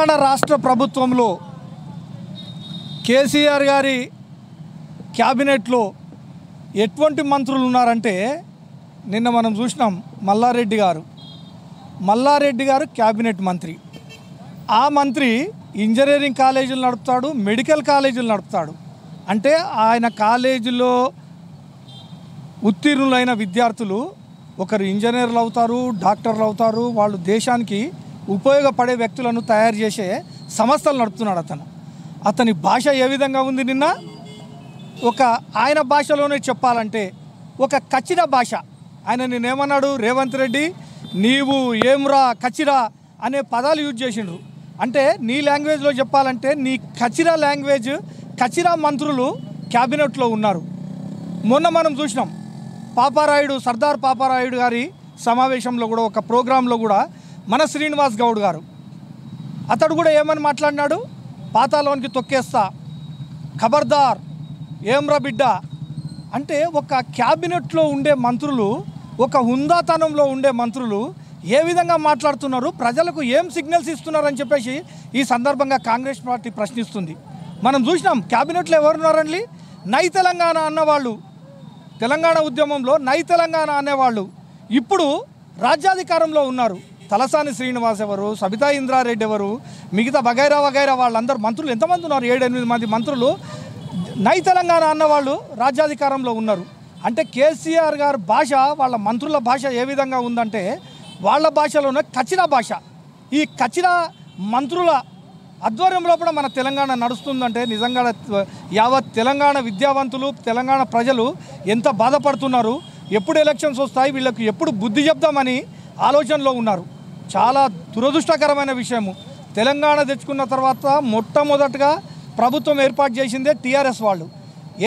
తెలంగాణ రాష్ట్ర ప్రభుత్వంలో కేసీఆర్ గారి క్యాబినెట్లో ఎటువంటి మంత్రులు ఉన్నారంటే నిన్న మనం చూసినాం మల్లారెడ్డి గారు మల్లారెడ్డి గారు క్యాబినెట్ మంత్రి ఆ మంత్రి ఇంజనీరింగ్ కాలేజీలు నడుపుతాడు మెడికల్ కాలేజీలు నడుపుతాడు అంటే ఆయన కాలేజీలో ఉత్తీర్ణులైన విద్యార్థులు ఒకరు ఇంజనీర్లు అవుతారు డాక్టర్లు అవుతారు వాళ్ళు దేశానికి ఉపయోగపడే వ్యక్తులను తయారు చేసే సంస్థలు నడుపుతున్నాడు అతను అతని భాష ఏ విధంగా ఉంది నిన్న ఒక ఆయన భాషలోనే చెప్పాలంటే ఒక కచ్చిర భాష ఆయన నేనేమన్నాడు రేవంత్ రెడ్డి నీవు ఏమ్రా కచ్చిరా అనే పదాలు యూజ్ చేసిండ్రు అంటే నీ లాంగ్వేజ్లో చెప్పాలంటే నీ కచిరా లాంగ్వేజ్ కచిరా మంత్రులు క్యాబినెట్లో ఉన్నారు మొన్న మనం చూసినాం పాపారాయుడు సర్దార్ పాపారాయుడు గారి సమావేశంలో కూడా ఒక ప్రోగ్రాంలో కూడా మన శ్రీనివాస్ గౌడ్ గారు అతడు కూడా ఏమని మాట్లాడినాడు పాతాలోనికి తొక్కేస్తా ఖబర్దార్ ఏమ్రా బిడ్డ అంటే ఒక క్యాబినెట్లో ఉండే మంత్రులు ఒక హుందాతనంలో ఉండే మంత్రులు ఏ విధంగా మాట్లాడుతున్నారు ప్రజలకు ఏం సిగ్నల్స్ ఇస్తున్నారని చెప్పేసి ఈ సందర్భంగా కాంగ్రెస్ పార్టీ ప్రశ్నిస్తుంది మనం చూసినాం క్యాబినెట్లో ఎవరున్నారండి నై తెలంగాణ అన్నవాళ్ళు తెలంగాణ ఉద్యమంలో నై తెలంగాణ అనేవాళ్ళు ఇప్పుడు రాజ్యాధికారంలో ఉన్నారు తలసాని శ్రీనివాస్ ఎవరు సబితా ఇంద్రారెడ్డి ఎవరు మిగతా వగైరా వగైరా వాళ్ళందరూ మంత్రులు ఎంతమంది ఉన్నారు ఏడు ఎనిమిది మంది మంత్రులు నై తెలంగాణ అన్నవాళ్ళు రాజ్యాధికారంలో ఉన్నారు అంటే కేసీఆర్ గారి భాష వాళ్ళ మంత్రుల భాష ఏ విధంగా ఉందంటే వాళ్ళ భాషలోనే కచిరా భాష ఈ కచిరా మంత్రుల ఆధ్వర్యంలో కూడా మన తెలంగాణ నడుస్తుందంటే నిజంగా యావత్ తెలంగాణ విద్యావంతులు తెలంగాణ ప్రజలు ఎంత బాధపడుతున్నారు ఎప్పుడు ఎలక్షన్స్ వస్తాయి వీళ్ళకి ఎప్పుడు బుద్ధి చెప్దామని ఆలోచనలో ఉన్నారు చాలా దురదృష్టకరమైన విషయము తెలంగాణ తెచ్చుకున్న తర్వాత మొట్టమొదటగా ప్రభుత్వం ఏర్పాటు చేసిందే టీఆర్ఎస్ వాళ్ళు